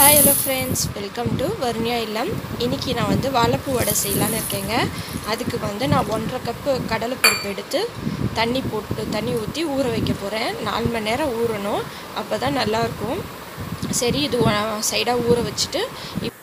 hi hello friends welcome to Varniya இல்லம் இன்றைக்கி நான் வந்து வாழைப்பூ வடை செய்யலான்னு இருக்கேங்க அதுக்கு வந்து நான் ஒன்றரை கப்பு கடலைப்பருப்பு எடுத்து தண்ணி போட்டு தண்ணி ஊற்றி ஊற வைக்க போகிறேன் நாலு மணி நேரம் ஊறணும் அப்போ தான் நல்லாயிருக்கும் சரி இது சைடாக ஊற வச்சுட்டு இப்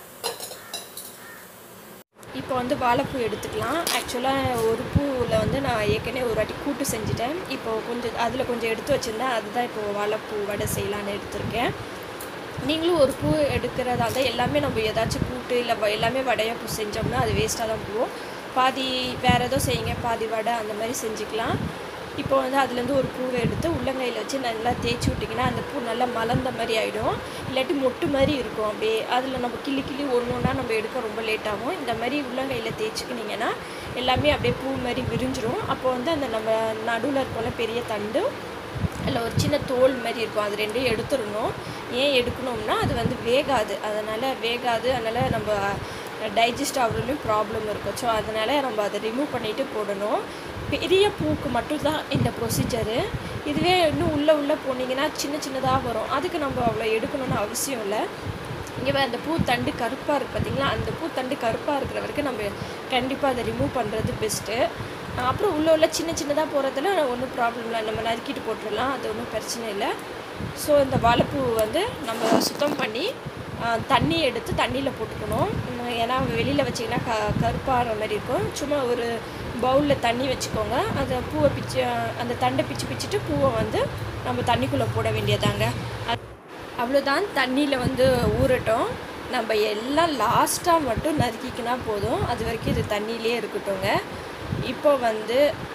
இப்போ வந்து வாழைப்பூ எடுத்துக்கலாம் ஆக்சுவலாக ஒரு பூவில் வந்து நான் ஏற்கனவே ஒரு வாட்டி கூட்டு செஞ்சுட்டேன் இப்போ கொஞ்சம் அதில் கொஞ்சம் எடுத்து வச்சுருந்தேன் அதுதான் இப்போ வாழைப்பூ வடை செய்யலான்னு எடுத்திருக்கேன் நீங்களும் ஒரு பூ எடுக்கிறதா இருந்தால் எல்லாமே நம்ம ஏதாச்சும் கூட்டு இல்லை வ- எல்லாமே வடையாக செஞ்சோம்னா அது வேஸ்ட்டாக தான் போகும் பாதி வேறு ஏதோ செய்யுங்க பாதி வடை அந்த மாதிரி செஞ்சுக்கலாம் இப்போ வந்து அதுலேருந்து ஒரு பூவை எடுத்து உள்ளங்கையில் வச்சு நல்லா தேய்ச்சி விட்டிங்கன்னா அந்த பூ நல்லா மலர்ந்த மாதிரி ஆகிடும் இல்லாட்டி மொட்டு மாதிரி இருக்கும் அப்படியே அதில் நம்ம கிள்ளி கிள்ளி ஒன்று ஒன்றா நம்ம எடுக்க ரொம்ப லேட் ஆகும் இந்த மாதிரி உள்ளங்கையில் தேய்ச்சிக்கினீங்கன்னா எல்லாமே அப்படியே பூ மாதிரி விரிஞ்சிரும் அப்போ வந்து அந்த நம்ம நடுவில் இருக்கோம்ல பெரிய தண்டு அதில் ஒரு சின்ன தோல் மாதிரி இருக்கும் அது ரெண்டையும் எடுத்துடணும் ஏன் எடுக்கணும்னா அது வந்து வேகாது அதனால் வேகாது அதனால் நம்ம டைஜஸ்ட் ஆகுறதுலையும் ப்ராப்ளம் இருக்கும் ஸோ அதனால் நம்ம அதை ரிமூவ் பண்ணிவிட்டு போடணும் பெரிய பூக்கு மட்டும்தான் இந்த ப்ரொசீஜரு இதுவே இன்னும் உள்ளே உள்ளே போனீங்கன்னா சின்ன சின்னதாக வரும் அதுக்கு நம்ம அவ்வளோ எடுக்கணும்னு அவசியம் இல்லை இங்கே அந்த பூ தண்டு கருப்பாக இருக்குது பார்த்தீங்களா அந்த பூ தண்டு கருப்பாக இருக்கிற வரைக்கும் நம்ம கண்டிப்பாக அதை ரிமூவ் பண்ணுறது பெஸ்ட்டு அப்புறம் உள்ள உள்ள சின்ன சின்னதாக போகிறதுல ஒன்றும் ப்ராப்ளம் இல்லை நம்ம நறுக்கிட்டு போட்டுடலாம் அது ஒன்றும் பிரச்சனை இல்லை ஸோ இந்த வாழைப்பூ வந்து நம்ம சுத்தம் பண்ணி ஆ, தண்ணி எடுத்து தண்ணியில் போட்டுக்கணும் உம், ஏன்னா வெளியில் வச்சிங்கன்னா க கருப்பாகிற மாதிரி இருக்கும் சும்மா ஒரு பவுலில் தண்ணி வச்சுக்கோங்க அந்த பூவை பிச்சு அந்த தண்டை பிச்சு பிச்சுட்டு பூவை வந்து நம்ம தண்ணிக்குள்ளே போட வேண்டியதாங்க அது அவ்வளோதான் தண்ணியில் வந்து ஊறட்டும் நம்ம எல்லாம் லாஸ்ட்டாக மட்டும் நறுக்கிக்கினா போதும் அது வரைக்கும் இது தண்ணியிலே இருக்கட்டும்ங்க இப்போ வந்து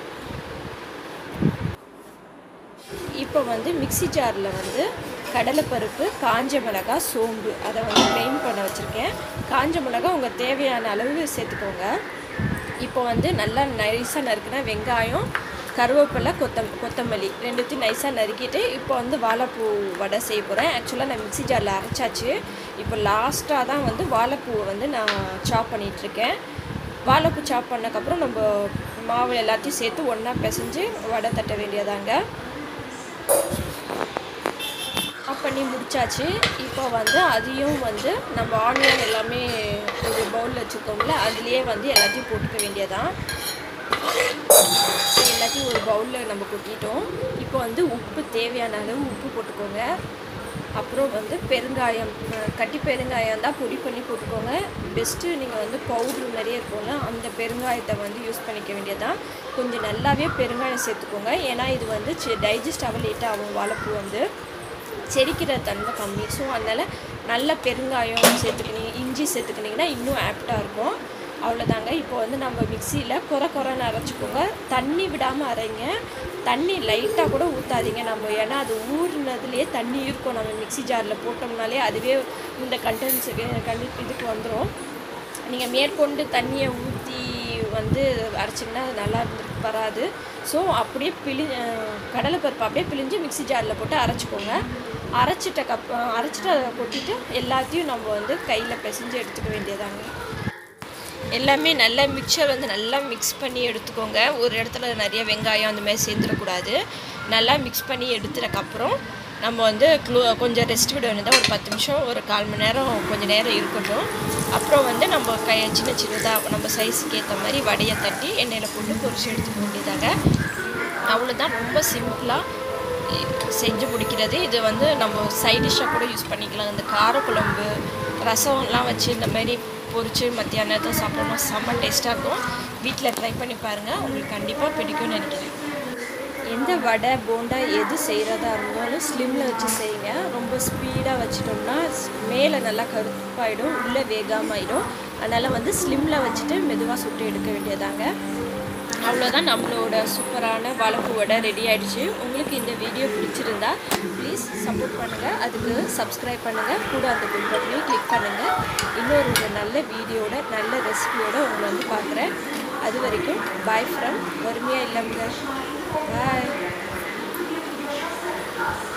இப்போ வந்து மிக்ஸி ஜாரில் வந்து கடலைப்பருப்பு காஞ்ச மிளகாய் சோம்பு அதை வந்து கிரைண்ட் பண்ண வச்சுருக்கேன் காஞ்ச மிளகாய் உங்கள் தேவையான அளவு சேர்த்துக்கோங்க இப்போ வந்து நல்லா நைஸாக நறுக்கின வெங்காயம் கருவேப்பிலை கொத்தம் கொத்தமல்லி ரெண்டுத்தையும் நைஸாக நறுக்கிட்டு இப்போ வந்து வாழைப்பூ வடை செய்ய போகிறேன் ஆக்சுவலாக நான் மிக்ஸி ஜாரில் அரைச்சாச்சு இப்போ லாஸ்ட்டாக தான் வந்து வாழைப்பூவை வந்து நான் சாப் பண்ணிகிட்ருக்கேன் வாழைப்பூ சாப் பண்ணக்கப்புறம் நம்ம மாவு எல்லாத்தையும் சேர்த்து ஒன்றா பிசைஞ்சு வடை தட்ட வேண்டியதாங்க ஆஃப் பண்ணி முடிச்சாச்சு இப்போ வந்து அதையும் வந்து நம்ம ஆனியன் எல்லாமே ஒரு பவுலில் வச்சுருக்கோம்ல அதுலேயே வந்து எல்லாத்தையும் போட்டுக்க வேண்டியதான் So, எல்லாத்தையும் ஒரு பவுலில் நம்ம கொட்டிட்டோம் இப்போ வந்து உப்பு தேவையான அளவு உப்பு போட்டுக்கோங்க அப்புறம் வந்து பெருங்காயம் அஹ் கட்டி பெருங்காயம் தான் பொடி பண்ணி போட்டுக்கோங்க பெஸ்ட்டு நீங்கள் வந்து பவுட்ரு மாதிரியே இருக்கும்ல அந்த பெருங்காயத்தை வந்து யூஸ் பண்ணிக்க வேண்டியதான் கொஞ்சம் நல்லாவே பெருங்காயம் சேர்த்துக்கோங்க ஏன்னா இது வந்து டைஜஸ்ட் ஆக லேட் ஆகும் வாழைப்பூ வந்து செரிக்கிற தன்மை கம்மி ஸோ அதனால் நல்ல பெருங்காயம் சேர்த்துக்கினீங்க இஞ்சி சேர்த்துக்கினீங்கன்னா இன்னும் ஆப்டாக இருக்கும் அவ்வளோதாங்க இப்போ வந்து நம்ம மிக்சியில் குறை குறைன்னு அரைச்சிக்கோங்க தண்ணி விடாமல் அரைங்க தண்ணி லைட்டாக கூட ஊற்றாதீங்க நம்ம ஏன்னா அது ஊறினதுலேயே தண்ணி இருக்கும் நம்ம மிக்ஸி ஜாரில் போட்டோம்னாலே அதுவே இந்த கண்டென்ஸுக்கு கண்டி இதுக்கு வந்துடும் நீங்கள் மேற்கொண்டு தண்ணியை ஊற்றி வந்து அரைச்சிங்கன்னா அது நல்லா இருந்துருக்கு வராது ஸோ அப்படியே பிழி அஹ் கடலைப்பருப்பு அப்படியே பிழிஞ்சு மிக்ஸி ஜாரில் போட்டு அரைச்சிக்கோங்க அரைச்சிட்ட கப் அரைச்சிட்டு அதை கொட்டிட்டு எல்லாத்தையும் நம்ம வந்து கையில் பிசைஞ்சு எடுத்துக்க வேண்டியதாங்க எல்லாமே நல்லா மிக்சர் வந்து நல்லா மிக்ஸ் பண்ணி எடுத்துக்கோங்க ஒரு இடத்துல நிறைய வெங்காயம் அந்த மாதிரி சேர்ந்துடக்கூடாது நல்லா மிக்ஸ் பண்ணி எடுத்ததுக்கப்புறம் நம்ம வந்து க்ளோ கொஞ்சம் ரெஸ்ட் விட வேண்டியதாக ஒரு பத்து நிமிஷம் ஒரு கால் மணி நேரம் கொஞ்சம் நேரம் இருக்கட்டும் அப்புறம் வந்து நம்ம கை சின்ன சின்னதாக நம்ம சைஸுக்கு ஏற்ற மாதிரி வடையை தட்டி எண்ணெயில் போட்டு பொரிச்சு எடுத்துக்க வேண்டியதாங்க அவ்வளோதான் ரொம்ப சிம்பிளாக செஞ்சு முடிக்கிறது இது வந்து நம்ம சைட் டிஷ்ஷாக கூட யூஸ் பண்ணிக்கலாம் இந்த காரக்குழம்பு ரசம்லாம் வச்சு இந்த மாதிரி பொரிச்சு மத்தியானத்தை சாப்பிடணும் செம்ம டேஸ்ட்டாக இருக்கும் வீட்டில் ட்ரை பண்ணி பாருங்கள் உங்களுக்கு கண்டிப்பாக பிடிக்கும்னு நினைக்கிறேன் எந்த வடை போண்டா எது செய்கிறதா இருந்தாலும் ஸ்லிம்மில் வச்சு செய்யுங்க ரொம்ப ஸ்பீடாக வச்சிட்டோம்னா ஸ்- மேலே நல்லா கருப்பாயிடும் உள்ளே வேகாம ஆயிடும் அதனால் வந்து ஸ்லிம்மில் வச்சுட்டு மெதுவாக சுட்டு எடுக்க வேண்டியதாங்க அவ்வளோதான் நம்மளோட சூப்பரான வாழைப்பூ வடை ரெடி ஆயிடுச்சு உங்களுக்கு இந்த வீடியோ பிடிச்சிருந்தா ப்ளீஸ் சப்போர்ட் பண்ணுங்கள் அதுக்கு சப்ஸ்கிரைப் பண்ணுங்கள் கூட அந்த பில் பட்டனையும் கிளிக் பண்ணுங்கள் இன்னொரு ஒரு நல்ல வீடியோட நல்ல ரெசிபியோட உங்களை வந்து பார்க்குறேன் அது வரைக்கும் பாய் ஃப்ரம் வறுமையாக இல்லைங்க பாய்